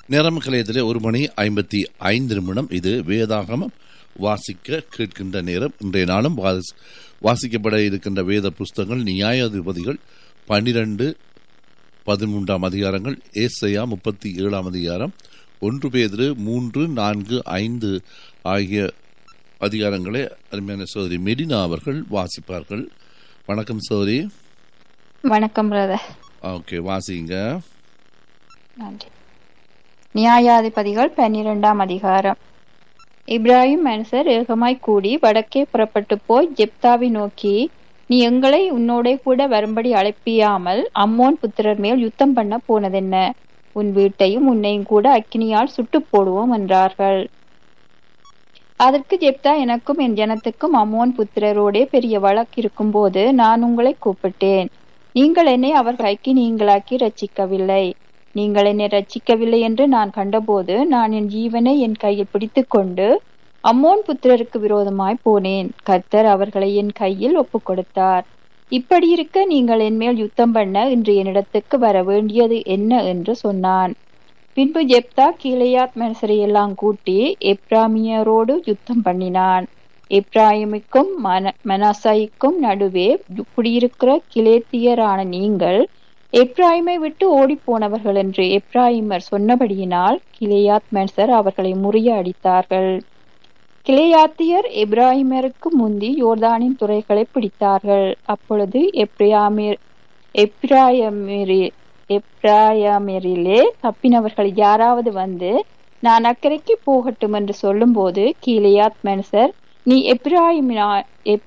நேரம் கலையத்திலே ஒரு மணி ஐம்பத்தி ஐந்து நிமிடம் இது வேதாகமம் வாசிக்க கேட்கின்ற நேரம் இன்றைய நாளும் வாசி- வாசிக்கப்பட இருக்கின்ற வேத புஸ்தகங்கள் நியாயாதிபதிகள் பனிரெண்டு பதிமூன்றாம் அதிகாரங்கள் ஏசையா முப்பத்தி ஏழாம் அதிகாரம் ஒன்று பேதிரு மூன்று நான்கு ஐந்து ஆகிய அதிகாரங்களை அருமையான சோதரி மெடினா அவர்கள் வாசிப்பார்கள் வணக்கம் சோதரி வணக்கம் பிரதர் ஓகே வாசிங்க நன்றி நியாயாதிபதிகள் பன்னிரெண்டாம் அதிகாரம் இப்ராஹிம் மனுஷர் ஏகமாய் கூடி வடக்கே புறப்பட்டு போய் ஜெப்தாவை நோக்கி நீ எங்களை உன்னோடே கூட வரும்படி அழைப்பியாமல் அம்மோன் புத்திரர் மேல் யுத்தம் பண்ண போனதென்ன உன் வீட்டையும் உன்னையும் கூட அக்கினியால் சுட்டுப் போடுவோம் என்றார்கள் அதற்கு ஜெப்தா எனக்கும் என் ஜனத்துக்கும் அம்மோன் புத்திரரோடே பெரிய வழக்கு இருக்கும்போது நான் உங்களை கூப்பிட்டேன் நீங்கள் என்னை அவர் கைக்கு நீங்களாக்கி ரட்சிக்கவில்லை நீங்கள் என்னை ரட்சிக்கவில்லை என்று நான் கண்டபோது நான் என் ஜீவனை என் கையில் பிடித்துக்கொண்டு அம்மோன் புத்திரருக்கு விரோதமாய் போனேன் கர்த்தர் அவர்களை என் கையில் ஒப்புக் கொடுத்தார் இப்படி இருக்க நீங்கள் என் மேல் யுத்தம் பண்ண இன்று என்னிடத்துக்கு வர வேண்டியது என்ன என்று சொன்னான் பின்பு ஜெப்தா கீலேயாத் மனுஷரை எல்லாம் கூட்டி எப்ராமியரோடு யுத்தம் பண்ணினான் எப்ராயிமுக்கும் மன மனாசாய்க்கும் நடுவே குடியிருக்கிற கிலேத்தியரான நீங்கள் எப்ராயிமை விட்டு ஓடிப்போனவர்கள் என்று எப்ராயிமர் சொன்னபடியினால் கிலேயாத் மனுஷர் அவர்களை முறிய அடித்தார்கள் கிலேயாத்தியர் எப்ராயிமருக்கு முந்தி யோர்தானின் துறைகளை பிடித்தார்கள் அப்பொழுது எப்ராமிர் எப்ராயமிரி எப்ராயமிரிலே தப்பினவர்கள் யாராவது வந்து நான் அக்கறைக்கு போகட்டும் என்று சொல்லும்போது கீலேயாத் மனுஷர் நீ எப்ராயிமினா